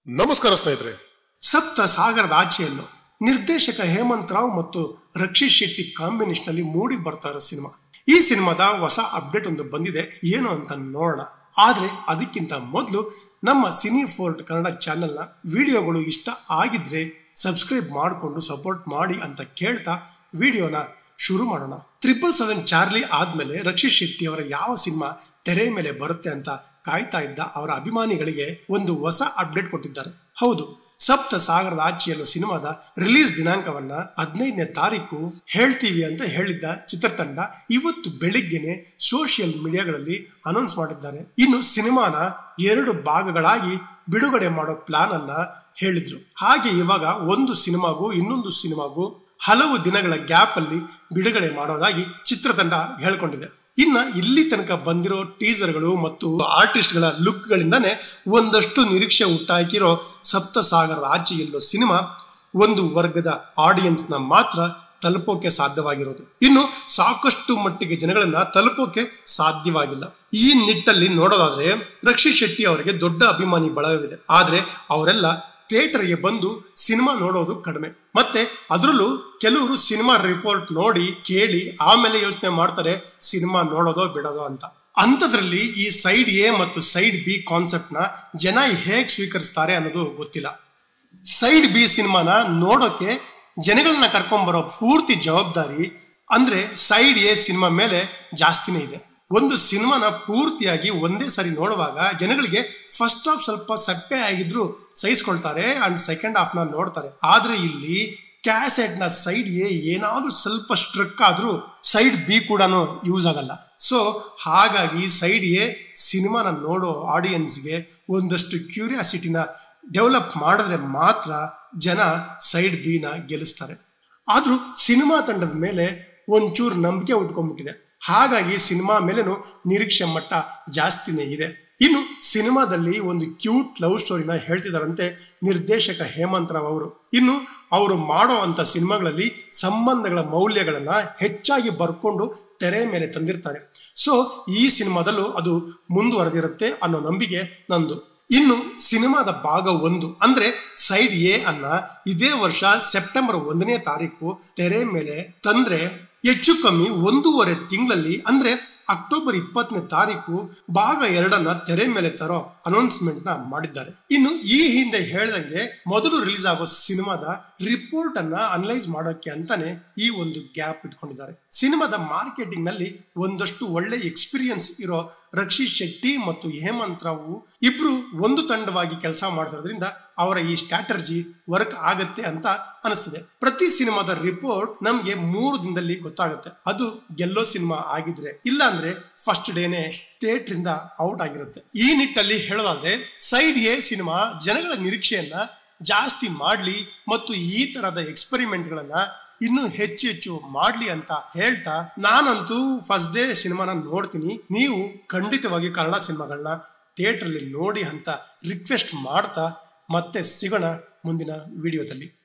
ನಮಸ್ಕಾರ ಸ್ನೇಹಿತರೆ ಸಪ್ತ ಸಾಗರದ ಆಚೆಯಲ್ಲೂ ನಿರ್ದೇಶಕ ಹೇಮಂತ್ ರಾವ್ ಮತ್ತು ರಕ್ಷಿತ್ ಶೆಟ್ಟಿ ಕಾಂಬಿನೇಷನ್ ಅಲ್ಲಿ ಮೂಡಿ ಬರ್ತಾ ಇರೋ ಸಿನಿಮಾ ಈ ಸಿನಿಮಾದ ಹೊಸ ಅಪ್ಡೇಟ್ ಒಂದು ಬಂದಿದೆ ಏನು ಅಂತ ನೋಡೋಣ ಆದ್ರೆ ಅದಕ್ಕಿಂತ ಮೊದಲು ನಮ್ಮ ಸಿನಿ ಫೋರ್ಟ್ ಕನ್ನಡ ಚಾನೆಲ್ನ ವಿಡಿಯೋಗಳು ಇಷ್ಟ ಆಗಿದ್ರೆ ಸಬ್ಸ್ಕ್ರೈಬ್ ಮಾಡಿಕೊಂಡು ಸಪೋರ್ಟ್ ಮಾಡಿ ಅಂತ ಕೇಳ್ತಾ ವಿಡಿಯೋನ ಶುರು ಮಾಡೋಣ ಟ್ರಿಪಲ್ ಸೆವೆನ್ ಚಾರ್ಲಿ ಆದ್ಮೇಲೆ ರಕ್ಷಿತ್ ಶೆಟ್ಟಿ ಅವರ ಯಾವ ಸಿನಿಮಾ ತೆರೆ ಮೇಲೆ ಬರುತ್ತೆ ಅಂತ ಕಾಯ್ತಾ ಇದ್ದ ಅವರ ಅಭಿಮಾನಿಗಳಿಗೆ ಒಂದು ಹೊಸ ಅಪ್ಡೇಟ್ ಕೊಟ್ಟಿದ್ದಾರೆ ಹೌದು ಸಪ್ತ ಸಾಗರದ ಆಚೆಯಲ್ಲೂ ಸಿನಿಮಾದ ರಿಲೀಸ್ ದಿನಾಂಕವನ್ನ ಹದಿನೈದನೇ ತಾರೀಕು ಹೇಳ್ತೀವಿ ಅಂತ ಹೇಳಿದ್ದ ಚಿತ್ರತಂಡ ಇವತ್ತು ಬೆಳಿಗ್ಗೆನೆ ಸೋಷಿಯಲ್ ಮೀಡಿಯಾಗಳಲ್ಲಿ ಅನೌನ್ಸ್ ಮಾಡಿದ್ದಾರೆ ಇನ್ನು ಸಿನಿಮಾನ ಎರಡು ಭಾಗಗಳಾಗಿ ಬಿಡುಗಡೆ ಮಾಡೋ ಪ್ಲಾನ್ ಅನ್ನ ಹೇಳಿದ್ರು ಹಾಗೆ ಇವಾಗ ಒಂದು ಸಿನಿಮಾಗೂ ಇನ್ನೊಂದು ಸಿನಿಮಾಗೂ ಹಲವು ದಿನಗಳ ಗ್ಯಾಪ್ ಅಲ್ಲಿ ಬಿಡುಗಡೆ ಮಾಡೋದಾಗಿ ಚಿತ್ರತಂಡ ಹೇಳ್ಕೊಂಡಿದೆ ಇನ್ನ ಇಲ್ಲಿ ತನಕ ಬಂದಿರೋ ಟೀಸರ್ಗಳು ಮತ್ತು ಆರ್ಟಿಸ್ಟ್ಗಳ ಲುಕ್ಗಳಿಂದಾನೇ ಒಂದಷ್ಟು ನಿರೀಕ್ಷೆ ಹುಟ್ಟಾಕಿರೋ ಸಪ್ತ ಸಾಗರದ ಆಚೆ ಎಲ್ಲೋ ಸಿನಿಮಾ ಒಂದು ವರ್ಗದ ಆಡಿಯನ್ಸ್ನ ಮಾತ್ರ ತಲುಪೋಕೆ ಸಾಧ್ಯವಾಗಿರೋದು ಇನ್ನು ಸಾಕಷ್ಟು ಮಟ್ಟಿಗೆ ಜನಗಳನ್ನ ತಲುಪೋಕೆ ಸಾಧ್ಯವಾಗಿಲ್ಲ ಈ ನಿಟ್ಟಲ್ಲಿ ನೋಡೋದಾದ್ರೆ ರಕ್ಷಿತ್ ಶೆಟ್ಟಿ ಅವರಿಗೆ ದೊಡ್ಡ ಅಭಿಮಾನಿ ಬಳಗವಿದೆ ಆದ್ರೆ ಅವರೆಲ್ಲ ಥಿಯೇಟರ್ಗೆ ಬಂದು ಸಿನಿಮಾ ನೋಡೋದು ಕಡಿಮೆ ಮತ್ತೆ ಅದರಲ್ಲೂ ಕೆಲವರು ಸಿನಿಮಾ ರಿಪೋರ್ಟ್ ನೋಡಿ ಕೇಳಿ ಆಮೇಲೆ ಯೋಚನೆ ಮಾಡ್ತಾರೆ ಸಿನಿಮಾ ನೋಡೋದೋ ಬಿಡೋದೋ ಅಂತ ಅಂಥದ್ರಲ್ಲಿ ಈ ಸೈಡ್ ಎ ಮತ್ತು ಸೈಡ್ ಬಿ ಕಾನ್ಸೆಪ್ಟ್ ನ ಜನ ಹೇಗೆ ಸ್ವೀಕರಿಸ್ತಾರೆ ಅನ್ನೋದು ಗೊತ್ತಿಲ್ಲ ಸೈಡ್ ಬಿ ಸಿನಿಮಾನ ನೋಡೋಕೆ ಜನಗಳನ್ನ ಕರ್ಕೊಂಡ್ಬರೋ ಪೂರ್ತಿ ಜವಾಬ್ದಾರಿ ಅಂದ್ರೆ ಸೈಡ್ ಎ ಸಿನಿಮಾ ಮೇಲೆ ಜಾಸ್ತಿನೇ ಇದೆ ಒಂದು ಸಿನಿಮಾನ ಪೂರ್ತಿಯಾಗಿ ಒಂದೇ ಸಾರಿ ನೋಡುವಾಗ ಜನಗಳಿಗೆ ಫಸ್ಟ್ ಹಾಫ್ ಸ್ವಲ್ಪ ಸಪ್ಪೆ ಆಗಿದ್ರು ಸಹಿಸ್ಕೊಳ್ತಾರೆ ಅಂಡ್ ಸೆಕೆಂಡ್ ಹಾಫ್ ನ ನೋಡ್ತಾರೆ ಆದ್ರೆ ಇಲ್ಲಿ ಕ್ಯಾಸೆಟ್ ನ ಸೈಡ್ ಎ ಏನಾದ್ರೂ ಸ್ವಲ್ಪ ಸ್ಟ್ರಕ್ ಆದ್ರೂ ಸೈಡ್ ಬಿ ಕೂಡ ಯೂಸ್ ಆಗಲ್ಲ ಸೊ ಹಾಗಾಗಿ ಸೈಡ್ ಎ ಸಿನಿಮಾನ ನೋಡೋ ಆಡಿಯನ್ಸ್ಗೆ ಒಂದಷ್ಟು ಕ್ಯೂರಿಯಾಸಿಟಿನ ಡೆವಲಪ್ ಮಾಡಿದ್ರೆ ಮಾತ್ರ ಜನ ಸೈಡ್ ಬಿನ ಗೆಲ್ಲಿಸ್ತಾರೆ ಆದ್ರೂ ಸಿನಿಮಾ ತಂಡದ ಮೇಲೆ ಒಂಚೂರು ನಂಬಿಕೆ ಉಟ್ಕೊಂಡ್ಬಿಟ್ಟಿದೆ ಹಾಗಾಗಿ ಸಿನಿಮಾ ಮೇಲೇನು ನಿರೀಕ್ಷೆ ಮಟ್ಟ ಜಾಸ್ತಿನೇ ಇದೆ ಇನ್ನು ಸಿನಿಮಾದಲ್ಲಿ ಒಂದು ಕ್ಯೂಟ್ ಲವ್ ಸ್ಟೋರಿನ ಹೇಳ್ತಿದಾರಂತೆ ನಿರ್ದೇಶಕ ಹೇಮಂತ್ ರಾವ್ ಅವರು ಇನ್ನು ಅವರು ಮಾಡೋ ಅಂತ ಸಿನಿಮಾಗಳಲ್ಲಿ ಸಂಬಂಧಗಳ ಮೌಲ್ಯಗಳನ್ನ ಹೆಚ್ಚಾಗಿ ಬರ್ಕೊಂಡು ತೆರೆ ಮೇಲೆ ತಂದಿರ್ತಾರೆ ಸೊ ಈ ಸಿನಿಮಾದಲ್ಲೂ ಅದು ಮುಂದುವರೆದಿರುತ್ತೆ ಅನ್ನೋ ನಂಬಿಕೆ ನಂದು ಇನ್ನು ಸಿನಿಮಾದ ಭಾಗ ಒಂದು ಅಂದ್ರೆ ಸೈಡ್ ಎ ಅನ್ನ ಇದೇ ವರ್ಷ ಸೆಪ್ಟೆಂಬರ್ ಒಂದನೇ ತಾರೀಕು ತೆರೆ ಮೇಲೆ ತಂದ್ರೆ ಹೆಚ್ಚು ಕಮ್ಮಿ ಒಂದೂವರೆ ತಿಂಗಳಲ್ಲಿ ಅಂದ್ರೆ ಅಕ್ಟೋಬರ್ ಇಪ್ಪತ್ತನೇ ತಾರೀಕು ಭಾಗ ಎರಡನ್ನ ತೆರೆ ಮೇಲೆ ತರೋ ಅನೌನ್ಸ್ಮೆಂಟ್ ನ ಮಾಡಿದ್ದಾರೆ ಇನ್ನು ಈ ಹಿಂದೆ ಹೇಳ್ದಂಗೆ ಮೊದಲು ರಿಲೀಸ್ ಆಗೋ ಸಿನಿಮಾದ ರಿಪೋರ್ಟ್ ಅನ್ನ ಅನಲೈಸ್ ಮಾಡೋಕೆ ಅಂತಾನೆ ಈ ಒಂದು ಗ್ಯಾಪ್ ಇಟ್ಕೊಂಡಿದ್ದಾರೆ ಸಿನಿಮಾದ ಮಾರ್ಕೆಟಿಂಗ್ ನಲ್ಲಿ ಒಂದಷ್ಟು ಒಳ್ಳೆ ಎಕ್ಸ್ಪೀರಿಯನ್ಸ್ ಇರೋ ರಕ್ಷಿತ್ ಶೆಟ್ಟಿ ಮತ್ತು ಹೇಮಂತ್ ರಾವ್ ಇಬ್ರು ಒಂದು ತಂಡವಾಗಿ ಕೆಲಸ ಮಾಡ್ತಿರೋದ್ರಿಂದ ಅವರ ಈ ಸ್ಟ್ರಾಟರ್ಜಿ ವರ್ಕ್ ಆಗತ್ತೆ ಅಂತ ಅನಿಸ್ತಿದೆ ಪ್ರತಿ ಸಿನಿಮಾದ ರಿಪೋರ್ಟ್ ನಮ್ಗೆ ಮೂರು ದಿನದಲ್ಲಿ ಗೊತ್ತಾಗುತ್ತೆ ಅದು ಗೆಲ್ಲೋ ಸಿನಿಮಾ ಆಗಿದ್ರೆ ಇಲ್ಲ ಅಂದ್ರೆ ಫಸ್ಟ್ ಡೇನೆ ಥಿಯೇಟರ್ ಇಂದ ಔಟ್ ಆಗಿರುತ್ತೆ ಈ ನಿಟ್ಟಲ್ಲಿ ಹೇಳೋದಾದ್ರೆ ಸೈಡ್ ಎ ಸಿನಿಮಾ ಜನಗಳ ನಿರೀಕ್ಷೆಯನ್ನ ಜಾಸ್ತಿ ಮಾಡ್ಲಿ ಮತ್ತು ಈ ತರದ ಎಕ್ಸ್ಪೆರಿಮೆಂಟ್ಗಳನ್ನ ಇನ್ನೂ ಹೆಚ್ಚು ಹೆಚ್ಚು ಮಾಡ್ಲಿ ಅಂತ ಹೇಳ್ತಾ ನಾನಂತೂ ಫಸ್ಟ್ ಡೇ ಸಿನಿಮಾನ ನೋಡ್ತೀನಿ ನೀವು ಖಂಡಿತವಾಗಿ ಕನ್ನಡ ಸಿನಿಮಾಗಳನ್ನ ಥಿಯೇಟ್ರಲ್ಲಿ ನೋಡಿ ಅಂತ ರಿಕ್ವೆಸ್ಟ್ ಮಾಡ್ತಾ ಮತ್ತೆ ಸಿಗೋಣ ಮುಂದಿನ ವಿಡಿಯೋದಲ್ಲಿ